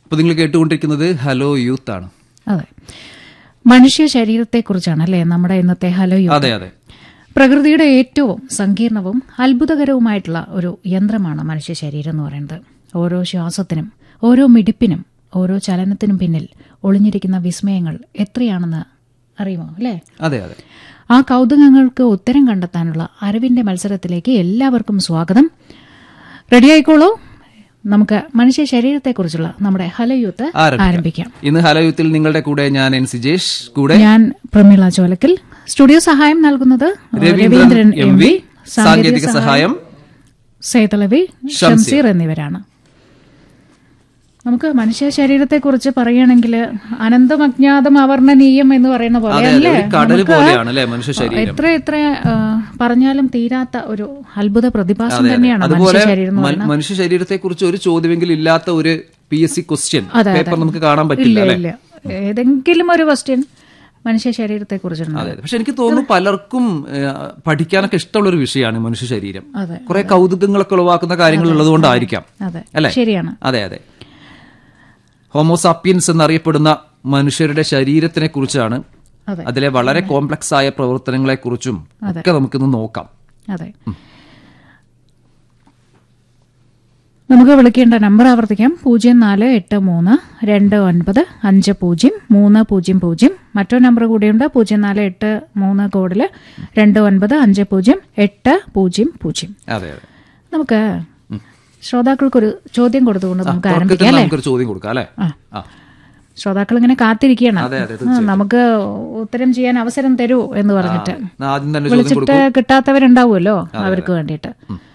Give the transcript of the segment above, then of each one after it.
അപ്പൊ നിങ്ങൾ കേട്ടുകൊണ്ടിരിക്കുന്നത് ഹലോ യൂത്ത് ആണ് അതെ മനുഷ്യ ശരീരത്തെക്കുറിച്ചാണ് അല്ലേ നമ്മുടെ ഇന്നത്തെ ഹലോ യു അതെ അതെ പ്രകൃതിയുടെ ഏറ്റവും സങ്കീർണവും അത്ഭുതകരവുമായിട്ടുള്ള ഒരു യന്ത്രമാണ് മനുഷ്യ ശരീരം എന്ന് പറയുന്നത് ഓരോ ശ്വാസത്തിനും ഓരോ മിടിപ്പിനും ഓരോ ചലനത്തിനും പിന്നിൽ ഒളിഞ്ഞിരിക്കുന്ന വിസ്മയങ്ങൾ എത്രയാണെന്ന് അറിയുമോ അല്ലേ അതെ അതെ ആ കൗതുകങ്ങൾക്ക് ഉത്തരം കണ്ടെത്താനുള്ള അറിവിന്റെ മത്സരത്തിലേക്ക് എല്ലാവർക്കും സ്വാഗതം റെഡിയായിക്കോളൂ നമുക്ക് മനുഷ്യ ശരീരത്തെക്കുറിച്ചുള്ള നമ്മുടെ ഹലോ യൂത്ത് ആരംഭിക്കാം. ആരംഭിക്കാം ഇന്ന് ഹലോ യൂത്തിൽ നിങ്ങളുടെ കൂടെ ഞാൻ എൻ സിജേഷ് കൂടെ ഞാൻ പ്രമീള ചോലക്കൽ സ്റ്റുഡിയോ സഹായം നൽകുന്നത് രവീന്ദ്രൻ എം വി സാങ്കേതിക സഹായം സേതലവി ഷംസീർ എന്നിവരാണ് നമുക്ക് മനുഷ്യ ശരീരത്തെക്കുറിച്ച് പറയുകയാണെങ്കിൽ അനന്തം അജ്ഞാതം അവർണ്ണനീയം എന്ന് പറയുന്ന പോലെ അതെ അതെ അല്ലേ ഒരു കടൽ പോലെയാണ് അല്ലെ മനുഷ്യ ശരീരം എത്ര എത്ര ആ, പറഞ്ഞാലും തീരാത്ത ഒരു അത്ഭുത പ്രതിഭാസം തന്നെയാണ് അതുപോലെ മനുഷ്യ ശരീരം എന്ന് മ- പറയുന്നത് മനുഷ്യ ശരീരത്തെ കുറിച്ച് ഒരു ചോദ്യമെങ്കിലും ഇല്ലാത്ത ഒരു പി എസ് സി ക്വസ്റ്റ്യൻ അതെ, അതെ. പേപ്പർ നമുക്ക് കാണാൻ പറ്റില്ല ഇല്ല അല്ലെ ഇല്ല ഏതെങ്കിലും ഒരു ക്വസ്റ്റ്യൻ മനുഷ്യ ശരീരത്തെ കുറിച്ചുണ്ട് അതെ പക്ഷെ എനിക്ക് തോന്നുന്നു പലർക്കും ഏഹ്, പഠിക്കാനൊക്കെ ഇഷ്ടമുള്ള ഒരു വിഷയമാണ് മനുഷ്യ ശരീരം അതെ കുറെ കൗതുകങ്ങളൊക്കെ ഉളവാക്കുന്ന കാര്യങ്ങൾ ഉള്ളതുകൊണ്ടായിരിക്കാം അതെ അല്ലെ ശരിയാണ് അതെ അതെ ഹോമോസാപ്പിയൻസ് എന്നറിയപ്പെടുന്ന മനുഷ്യരുടെ ശരീരത്തിനെ കുറിച്ചാണ് അതെ അതിലെ വളരെ കോംപ്ലക്സ് ആയ പ്രവർത്തനങ്ങളെ കുറിച്ചും ഒക്കെ നമുക്കിന്ന് നോക്കാം അതെ നമുക്ക് വിളിക്കേണ്ട നമ്പർ ആവർത്തിക്കാം പൂജ്യം നാല് എട്ട് മൂന്ന് രണ്ട് ഒൻപത് അഞ്ച് പൂജ്യം മൂന്ന് പൂജ്യം പൂജ്യം മറ്റൊരു നമ്പർ കൂടിയുണ്ട് പൂജ്യം നാല് എട്ട് മൂന്ന് കോഡില് രണ്ട് ഒൻപത് അഞ്ച് പൂജ്യം എട്ട് പൂജ്യം പൂജ്യം അതെ അതെ നമുക്ക് ശ്രോതാക്കൾക്കൊരു ചോദ്യം കൊടുത്തുകൊണ്ട് നമുക്ക് തുടക്കത്തിൽ ആരംഭിക്കാം അല്ലേ നമുക്കൊരു ചോദ്യം കൊടുക്കാം അല്ലെ ആ. ആ ശ്രോതാക്കൾ ഇങ്ങനെ കാത്തിരിക്കുകയാണ് അതെ അതെ ആ, നമുക്ക് ഉത്തരം ചെയ്യാൻ അവസരം തരൂ എന്ന് പറഞ്ഞിട്ട് എന്നാ ആദ്യം തന്നെ ചോദ്യം വിളിച്ചിട്ട് കൊടുക്കും കിട്ടാത്തവരുണ്ടാവുമല്ലോ അവർക്ക് വേണ്ടിയിട്ട്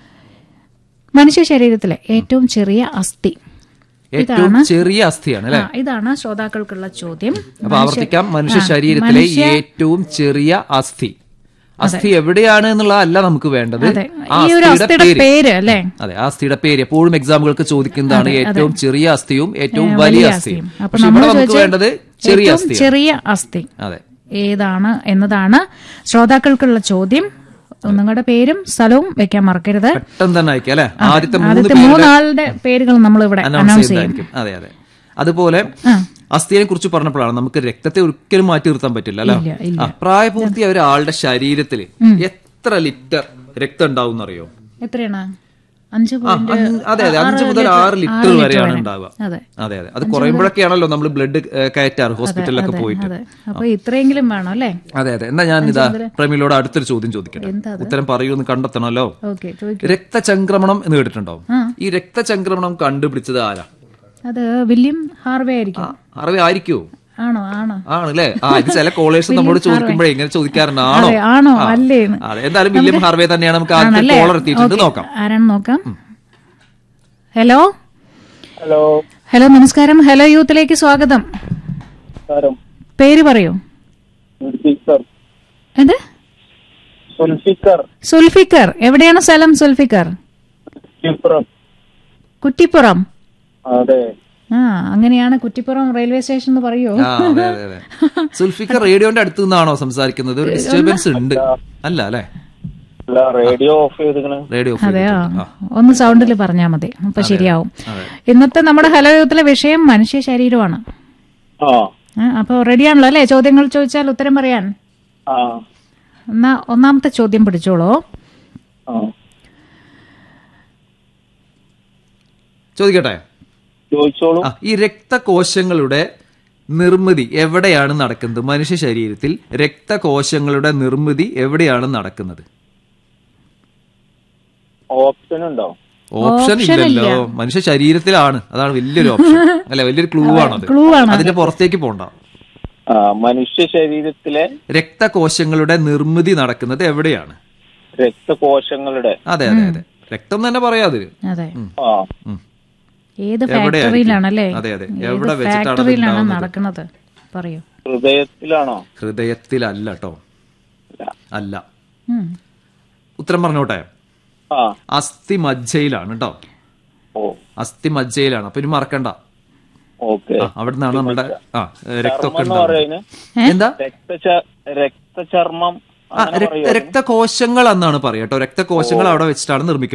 മനുഷ്യ ശരീരത്തിലെ ഏറ്റവും ചെറിയ അസ്ഥി ഏറ്റവും ചെറിയ അസ്ഥിയാണ് അല്ലെ ആ, ഇതാണ് ശ്രോതാക്കൾക്കുള്ള ചോദ്യം അപ്പൊ ആവർത്തിക്കാം മനുഷ്യ ശരീരത്തിലെ ഏറ്റവും ചെറിയ അസ്ഥി അസ്ഥി എവിടെയാണ് എന്നുള്ളതല്ല നമുക്ക് വേണ്ടത് അതെ ആ ഈ ഒരു അസ്ഥിയുടെ അസ്ഥിയുടെ പേര് പേര് അല്ലേ അതെ ആ അസ്ഥിയുടെ പേര് എപ്പോഴും എക്സാമുകൾക്ക് ചോദിക്കുന്നതാണ് ഏറ്റവും ചെറിയ അസ്ഥിയും ഏറ്റവും വലിയ അസ്ഥിയും അപ്പൊ പക്ഷെ നമ്മൾ ഇവിടെ നമുക്ക് ചോദിച്ച വേണ്ടത് ചെറിയ ഏറ്റവും അസ്ഥി ചെറിയ അസ്ഥി അതെ ഏതാണ് എന്നതാണ് ശ്രോതാക്കൾക്കുള്ള ചോദ്യം നിങ്ങളുടെ പേരും സ്ഥലവും വെക്കാൻ മറക്കരുത് പെട്ടെന്ന് തന്നെ അയക്കാം അല്ലെ ആദ്യത്തെ മൂന്ന് ആദ്യത്തെ മൂന്നാളുടെ പേരുകൾ നമ്മൾ ഇവിടെ അനൗൺസ് അനൗൺസ് ചെയ്യും ചെയ്യുന്നതായിരിക്കും അതെ അതെ അതുപോലെ ആ. അസ്ഥിയെ കുറിച്ച് പറഞ്ഞപ്പോഴാണ് നമുക്ക് രക്തത്തെ ഒരിക്കലും മാറ്റി നിർത്താൻ പറ്റില്ല അല്ലെ ഇല്ല ഇല്ല ആ, പ്രായപൂർത്തിയായ ഒരാളുടെ ശരീരത്തിൽ എത്ര ലിറ്റർ രക്തം ഉണ്ടാവും എന്നറിയോ എത്രയാണ് അഞ്ച് ആ, പോയിന്റ് അഞ്ച്- അതെ അതെ അഞ്ച് മുതൽ ആറ് ലിറ്റർ വരെയാണ് ഉണ്ടാവുക അതെ അതെ അതെ അത് കുറയുമ്പോഴൊക്കെയാണല്ലോ നമ്മൾ ബ്ലഡ് കയറ്റാറ് ഹോസ്പിറ്റലിലൊക്കെ പോയിട്ട് അതെ അപ്പൊ ഇത്രയെങ്കിലും വേണം അല്ലേ അതെ അതെ എന്നാ ഞാൻ ഇതാ പ്രമിലോട് അടുത്തൊരു ചോദ്യം ചോദിക്കട്ടെ എന്താ ഉത്തരം പറയൂന്ന് കണ്ടെത്തണമല്ലോ ഓക്കെ ചോദിക്കും രക്തചംക്രമണം എന്ന് കേട്ടിട്ടുണ്ടോ ആ. ഈ രക്തചംക്രമണം കണ്ടുപിടിച്ചത് ആരാ അത് വില്യം ഹാർവേ ആയിരിക്കും അറിവേ ആയിരിക്കുമോ ആണോ ആണോ ആണല്ലേ ആ ഇത് ചില കോളേഴ്സ് നമ്മളോട് ചോദിക്കുമ്പോഴേ ഇങ്ങനെ ചോദിക്കാറുണ്ട് ആണോ അതെ ആണോ ആ. അല്ലേ അതെ എന്തായാലും വില്യം ഹാർവേ തന്നെയാണ് നമുക്ക് ആദ്യത്തെ ആണല്ലേ കോളർ എത്തിയിട്ടുണ്ട് ഓക്കേ. നോക്കാം ആരാണ് നോക്കാം ഹലോ ഹലോ ഹലോ നമസ്കാരം ഹലോ യൂത്തിലേക്ക് സ്വാഗതം നമസ്കാരം പേര് പറയൂ സുൽഫിക്കർ എന്ത് സുൽഫിക്കർ സുൽഫിക്കർ എവിടെയാണ് സ്ഥലം സുൽഫിക്കർ കുറ്റിപ്പുറം കുറ്റിപ്പുറം അതെ ആ അങ്ങനെയാണ് കുറ്റിപ്പുറം റെയിൽവേ സ്റ്റേഷൻ എന്ന് പറയൂ ആ അതെ അതെ അതെ സുൽഫിക്കർ റേഡിയോന്റെ അടുത്ത് നിന്നാണോ സംസാരിക്കുന്നത് ഒരു ഡിസ്റ്റർബൻസ് ഉണ്ട് അല്ല അല്ലെ അല്ല റേഡിയോ ഓഫ് ചെയ്തിക്കണ് റേഡിയോ അതെയോ ഒന്ന് സൗണ്ടിൽ പറഞ്ഞാൽ മതി അപ്പൊ ശരിയാവും ഇന്നത്തെ നമ്മുടെ ഹലോ യൂത്തിലെ വിഷയം മനുഷ്യ ശരീരമാണ് ആ ആ, അപ്പൊ റെഡിയാണല്ലോ അല്ലേ ചോദ്യങ്ങൾ ചോദിച്ചാൽ ഉത്തരം പറയാൻ ആ എന്നാ ഒന്നാമത്തെ ചോദ്യം പിടിച്ചോളൂ ആ ചോദിക്കട്ടെ ചോദിച്ചോളൂ ആ ഈ രക്തകോശങ്ങളുടെ നിർമ്മിതി എവിടെയാണ് നടക്കുന്നത് മനുഷ്യ ശരീരത്തിൽ രക്തകോശങ്ങളുടെ നിർമ്മിതി എവിടെയാണ് നടക്കുന്നത് ഓപ്ഷൻ ഉണ്ടോ ഓപ്ഷൻ ഇല്ലല്ലോ മനുഷ്യ ശരീരത്തിലാണ് അതാണ് വലിയൊരു ഓപ്ഷൻ അല്ലെ വലിയൊരു ക്ലൂ ആണത് ക്ലൂ ആണ് അതിന്റെ പുറത്തേക്ക് പോണ്ട ആ മനുഷ്യ ശരീരത്തിലെ രക്തകോശങ്ങളുടെ നിർമ്മിതി നടക്കുന്നത് എവിടെയാണ് രക്തകോശങ്ങളുടെ അതെ അതെ അതെ രക്തം തന്നെ പറയാതിന് അതെ ആ ഏത് എവിടെയായിരിക്കും? ഫാക്ടറിയിലാണല്ലേ അതെ, അതെ. ഏത് എവിടെ വെച്ചിട്ടാണ് അത് ഫാക്ടറിയിലാണ് ഉണ്ടാവുന്നത്? നടക്കുന്നത് പറയൂ ഹൃദയത്തിലാണോ ഹൃദയത്തിലല്ല കേട്ടോ അല്ല. അല്ല ഉം. ഉത്തരം പറഞ്ഞോട്ടെ ആ അസ്ഥി മജ്ജയിലാണ് കേട്ടോ ഓ അസ്ഥി മജ്ജയിലാണ് അപ്പൊ ഇനി മറക്കണ്ട ഓക്കെ ആ, അവിടെ നിന്നാണ് നമ്മുടെ ആ ഏ, രക്തമൊക്കെ എന്ന് ഉണ്ടാവുന്നത് പറയുന്നത് എന്താ രക്തച രക്തചർമ്മം ആ, രക്ത- രക്തകോശങ്ങൾ എന്നാണ് പറയാ കേട്ടോ രക്തകോശങ്ങൾ അവിടെ വെച്ചിട്ടാണ് നിർമ്മിക്കുന്നത്